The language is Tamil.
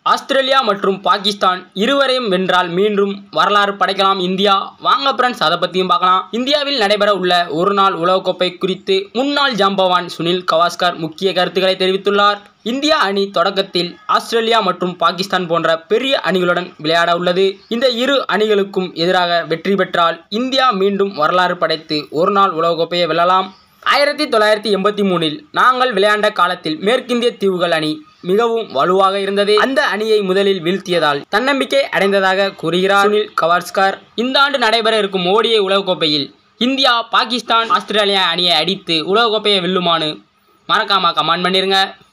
ஆஸ்திரேலியா மற்றும் பாகிஸ்தான் இருவரையும் வென்றால் மீண்டும் வரலாறு படைக்கலாம் இந்தியா வாங்க ஃப்ரெண்ட்ஸ் அதை பற்றியும் பார்க்கலாம் இந்தியாவில் நடைபெற உள்ள ஒரு நாள் உலகக்கோப்பை குறித்து முன்னாள் ஜாம்பவான் சுனில் கவாஸ்கர் முக்கிய கருத்துக்களை தெரிவித்துள்ளார் இந்தியா அணி தொடக்கத்தில் ஆஸ்திரேலியா மற்றும் பாகிஸ்தான் போன்ற பெரிய அணிகளுடன் விளையாட உள்ளது இந்த இரு அணிகளுக்கும் எதிராக வெற்றி பெற்றால் இந்தியா மீண்டும் வரலாறு படைத்து ஒரு நாள் உலகக்கோப்பையை வெல்லலாம் ஆயிரத்தி தொள்ளாயிரத்தி எண்பத்தி மூணில் நாங்கள் விளையாண்ட காலத்தில் மேற்கிந்திய தீவுகள் அணி மிகவும் வலுவாக இருந்தது அந்த அணியை முதலில் வீழ்த்தியதால் தன்னம்பிக்கை அடைந்ததாக கூறுகிறார் சுனில் கவாஸ்கர் இந்த ஆண்டு நடைபெற இருக்கும் ஓடிய உலகக்கோப்பையில் இந்தியா பாகிஸ்தான் ஆஸ்திரேலியா அணியை அடித்து உலகக்கோப்பையை வெல்லுமாறு மறக்காம கமெண்ட் பண்ணிருங்க